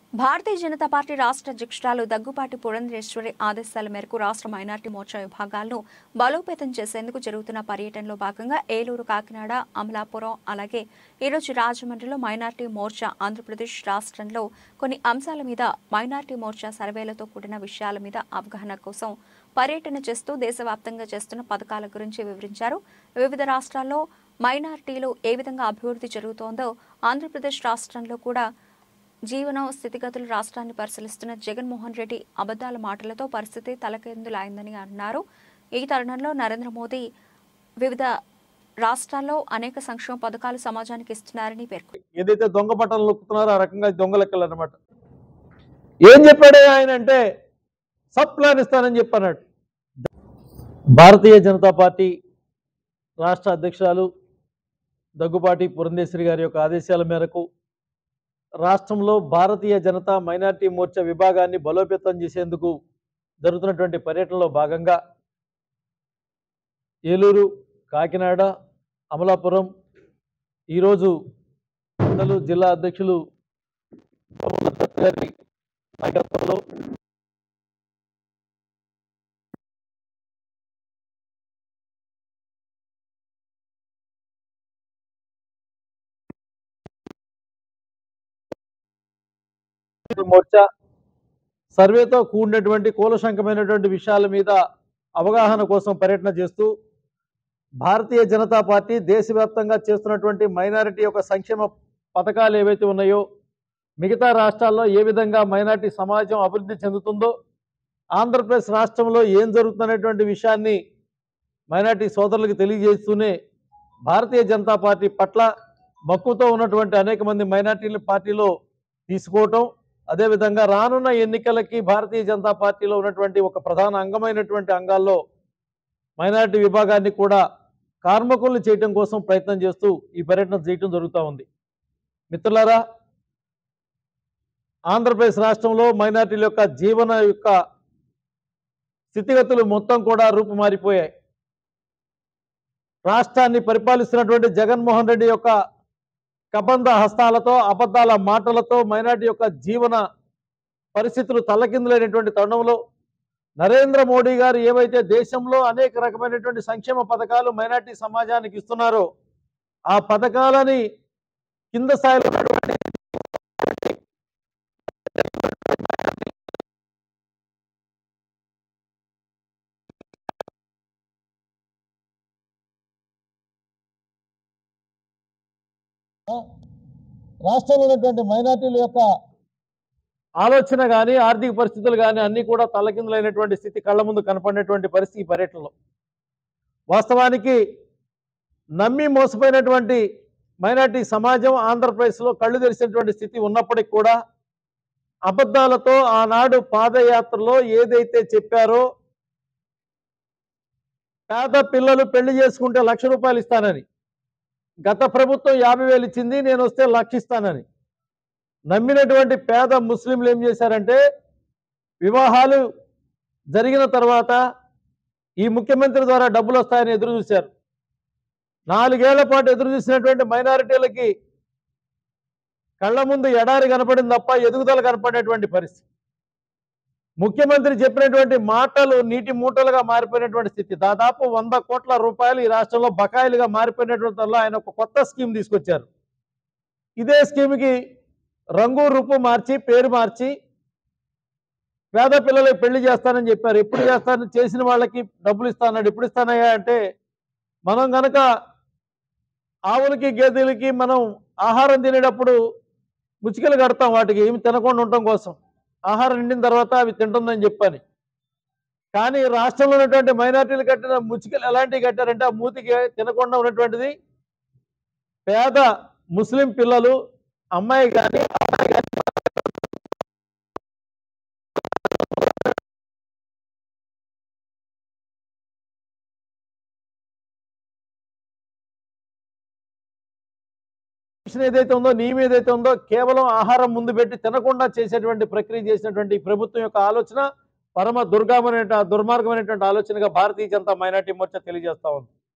భారతీయ Janata party రాష్ట్ర అధ్యక్షురాలు దగ్గుపాటి పురంధరేశ్వరి ఆదేశాల మేరకు రాష్ట్ర మైనార్టీ మోర్చా విభాగాలను బలోపేతం చేసేందుకు జరుగుతున్న పర్యటనలో భాగంగా ఏలూరు కాకినాడ అమలాపురం అలాగే ఈరోజు రాజమండ్రిలో మైనార్టీ మోర్చా ఆంధ్రప్రదేశ్ రాష్ట్రంలో కొన్ని అంశాల మీద మైనార్టీ మోర్చా సర్వేలతో కూడిన విషయాల మీద అవగాహన కోసం పర్యటన చేస్తూ దేశవ్యాప్తంగా చేస్తున్న పథకాల గురించి వివరించారు వివిధ రాష్ట్రాల్లో మైనార్టీలు ఏ విధంగా అభివృద్ధి జరుగుతోందో ఆంధ్రప్రదేశ్ రాష్ట్రంలో కూడా జీవన స్థితిగతులు రాష్ట్రాన్ని పరిశీలిస్తున్న జగన్మోహన్ రెడ్డి అబద్దాల మాటలతో పరిస్థితి తలకెందులైందని అన్నారు ఈ తరుణంలో నరేంద్ర మోదీ వివిధ రాష్ట్రాల్లో అనేక సంక్షేమ పథకాలు సమాజానికి ఇస్తున్నారని పేర్కొన్నారు ఏదైతే దొంగ బట్టలు నొక్కుతున్నారో ఆ రకంగా దొంగ లెక్కలు అనమాట ఏం చెప్పాడే ఆయన అంటే సబ్ ప్లాన్ ఇస్తానని చెప్పన్నాడు భారతీయ జనతా పార్టీ రాష్ట్ర అధ్యక్షురాలు దగ్గుపాటి పురంధేశ్వరి గారి యొక్క ఆదేశాల మేరకు రాష్ట్రంలో భారతీయ జనతా మైనార్టీ మోర్చా విభాగాన్ని బలోపేతం చేసేందుకు జరుగుతున్నటువంటి పర్యటనలో భాగంగా ఏలూరు కాకినాడ అమలాపురం ఈరోజు పెద్దలు జిల్లా అధ్యక్షులు పవన్ దత్ గారి నాయకత్వంలో మోర్చా సర్వేతో కూడినటువంటి కూలశంకమైనటువంటి విషయాల మీద అవగాహన కోసం పర్యటన చేస్తూ భారతీయ జనతా పార్టీ దేశవ్యాప్తంగా చేస్తున్నటువంటి మైనారిటీ యొక్క సంక్షేమ పథకాలు ఏవైతే ఉన్నాయో మిగతా రాష్ట్రాల్లో ఏ విధంగా మైనారిటీ సమాజం అభివృద్ధి చెందుతుందో ఆంధ్రప్రదేశ్ రాష్ట్రంలో ఏం జరుగుతున్నటువంటి విషయాన్ని మైనారిటీ సోదరులకు తెలియజేస్తూనే భారతీయ జనతా పార్టీ పట్ల మక్కువతో ఉన్నటువంటి అనేక మంది మైనార్టీల పార్టీలో తీసుకోవటం అదేవిధంగా రానున్న ఎన్నికలకి భారతీయ జనతా పార్టీలో ఉన్నటువంటి ఒక ప్రధాన అంగమైనటువంటి అంగాల్లో మైనారిటీ విభాగాన్ని కూడా కార్మికులను చేయటం కోసం ప్రయత్నం చేస్తూ ఈ పర్యటన చేయటం జరుగుతూ ఉంది మిత్రులారా ఆంధ్రప్రదేశ్ రాష్ట్రంలో మైనారిటీల యొక్క జీవన యొక్క స్థితిగతులు మొత్తం కూడా రూపుమారిపోయాయి రాష్ట్రాన్ని పరిపాలిస్తున్నటువంటి జగన్మోహన్ రెడ్డి యొక్క కబంధ హస్తాలతో అబద్ధాల మాటలతో మైనార్టీ యొక్క జీవన పరిస్థితులు తల్లకిందులైనటువంటి తరుణంలో నరేంద్ర మోడీ గారు ఏవైతే దేశంలో అనేక రకమైనటువంటి సంక్షేమ పథకాలు మైనార్టీ సమాజానికి ఇస్తున్నారో ఆ పథకాలని కింద స్థాయిలో ఉన్నటువంటి రాష్ట్రంలో ఉన్నటువంటి మైనార్టీల యొక్క ఆలోచన కానీ ఆర్థిక పరిస్థితులు కానీ అన్నీ కూడా తలకిందులైనటువంటి స్థితి కళ్ళ ముందు కనపడినటువంటి పరిస్థితి ఈ పర్యటనలో వాస్తవానికి నమ్మి మోసపోయినటువంటి మైనార్టీ సమాజం ఆంధ్రప్రదేశ్లో కళ్ళు తెరిచినటువంటి స్థితి ఉన్నప్పటికీ కూడా అబద్ధాలతో ఆనాడు పాదయాత్రలో ఏదైతే చెప్పారో పేద పిల్లలు పెళ్లి చేసుకుంటే లక్ష రూపాయలు ఇస్తానని గత ప్రభుత్వం యాభై వేలు ఇచ్చింది నేను వస్తే లక్ష ఇస్తానని నమ్మినటువంటి పేద ముస్లింలు ఏం చేశారంటే వివాహాలు జరిగిన తర్వాత ఈ ముఖ్యమంత్రి ద్వారా డబ్బులు వస్తాయని ఎదురు చూశారు నాలుగేళ్ల పాటు ఎదురు చూసినటువంటి మైనారిటీలకి కళ్ళ ముందు ఎడారి కనపడింది తప్ప ఎదుగుదల కనపడేటువంటి పరిస్థితి ముఖ్యమంత్రి చెప్పినటువంటి మాటలు నీటి మూటలుగా మారిపోయినటువంటి స్థితి దాదాపు వంద కోట్ల రూపాయలు ఈ రాష్ట్రంలో బకాయిలుగా మారిపోయినటువంటి వల్ల ఆయన ఒక కొత్త స్కీమ్ తీసుకొచ్చారు ఇదే స్కీమ్కి రంగు రూపు మార్చి పేరు మార్చి పేద పిల్లలకి పెళ్లి చేస్తానని చెప్పారు ఎప్పుడు చేస్తాను చేసిన వాళ్ళకి డబ్బులు ఇస్తానన్నాడు ఎప్పుడు ఇస్తానయ్యా అంటే మనం గనక ఆవులకి గేదెలకి మనం ఆహారం తినేటప్పుడు ముచికలు కడతాం వాటికి ఏమి తినకుండా ఉండటం కోసం ఆహారం నిండిన తర్వాత అవి తింటుందని చెప్పని కానీ రాష్ట్రంలో ఉన్నటువంటి మైనార్టీలు కట్టిన ముచికలు ఎలాంటివి కట్టారంటే ఆ మూతికి తినకుండా ఉన్నటువంటిది పేద ముస్లిం పిల్లలు అమ్మాయి కానీ అమ్మాయి కానీ మిషన్ ఏదైతే ఉందో నియమం ఏదైతే ఉందో కేవలం ఆహారం ముందు పెట్టి తినకుండా చేసేటువంటి ప్రక్రియ చేసినటువంటి ఈ ప్రభుత్వం యొక్క ఆలోచన పరమ దుర్గమైన దుర్మార్గమైనటువంటి ఆలోచనగా భారతీయ జనతా మైనార్టీ మోర్చా తెలియజేస్తా ఉంది